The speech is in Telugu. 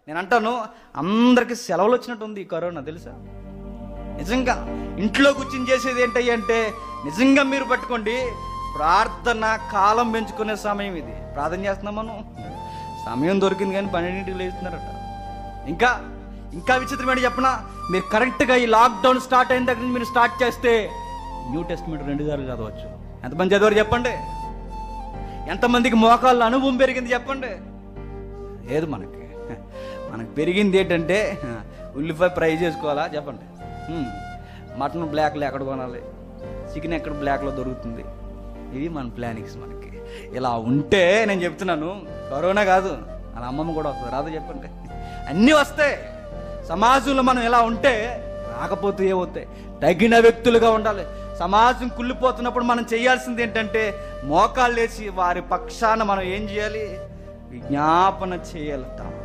నేను అంటాను అందరికి సెలవులు వచ్చినట్టు ఉంది ఈ కరోనా తెలుసా నిజంగా ఇంట్లో కూర్చుని చేసేది ఏంటయ్యి అంటే నిజంగా మీరు పట్టుకోండి ప్రార్థన కాలం పెంచుకునే సమయం ఇది ప్రార్థన చేస్తున్నాం మనం సమయం దొరికింది కానీ పన్నెండింటికి లేస్తున్నారట ఇంకా ఇంకా విచిత్రమైన చెప్పనా మీరు కరెక్ట్గా ఈ లాక్డౌన్ స్టార్ట్ అయిన దగ్గర నుంచి మీరు స్టార్ట్ చేస్తే న్యూ టెస్ట్మెంట్ రెండు సార్లు చదవచ్చు ఎంతమంది చదివారు చెప్పండి ఎంతమందికి మోకాళ్ళ అనుభవం పెరిగింది చెప్పండి లేదు మనకి మనకు పెరిగింది ఏంటంటే ఉల్లిపాయ ఫ్రై చేసుకోవాలా చెప్పండి హ్మ్. మటన్ బ్లాక్లో ఎక్కడ కొనాలి చికెన్ ఎక్కడ బ్లాక్లో దొరుకుతుంది ఇవి మన ప్లానింగ్స్ మనకి ఇలా ఉంటే నేను చెప్తున్నాను కరోనా కాదు మన అమ్మమ్మ కూడా వస్తుంది రాదు చెప్పండి అన్నీ వస్తాయి సమాజంలో మనం ఇలా ఉంటే రాకపోతే ఏమవుతాయి తగిన వ్యక్తులుగా ఉండాలి సమాజం కుళ్ళిపోతున్నప్పుడు మనం చేయాల్సింది ఏంటంటే మోకాళ్ళు వేసి వారి పక్షాన మనం ఏం చేయాలి విజ్ఞాపన చేయగలుగుతాం